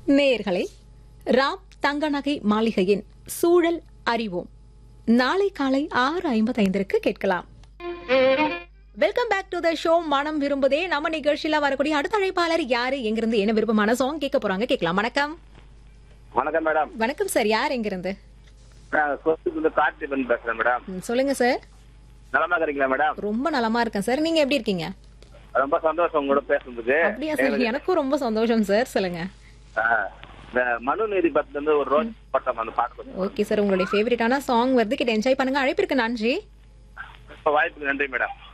நேயர்களே ராம் தங்கநகை மாளிகையின் சூழல் அறிவோம் நாளை காலை ஆறு ஐம்பத்தைந்திற்கு கேட்கலாம் welcome back to the show மனம் விரும்புதே நம்ம நிகழ்ச்சியில வரக்கூடிய அடுத்த அழைப்பாளர் யாரு எங்கிருந்து என்ன விருப்பமான சாங் கேட்க போறாங்க கேட்கலாம் வணக்கம் வணக்கம் மேடம் வணக்கம் சார் யார் எங்கிருந்து நான் சொத்துக்கு கார்த்திபன் பேசுறேன் மேடம் ம், சொல்லுங்க சார் நலமா இருக்கீங்களா மேடம் ரொம்ப நலமா இருக்கேன் சார் நீங்க எப்படி இருக்கீங்க ரொம்ப சந்தோஷம் உங்களோட பேசுறதுக்கு அப்படியா சார் எனக்கும் ரொம்ப சந்தோஷம் சார் சொல்லுங்க ஆ, இந்த மனு நீதி பத்துல இருந்து ஒரு ரோஸ் பட்டம் அந்த பாட்டு கொஞ்சம் ஓகே சார் உங்களுடைய ஃபேவரட்டான சாங் வருது கிட்ட என்ஜாய் பண்ணுங்க அழைப்பிற்கு நன்றி வாய்ப்புக்கு நன்றி மேடம்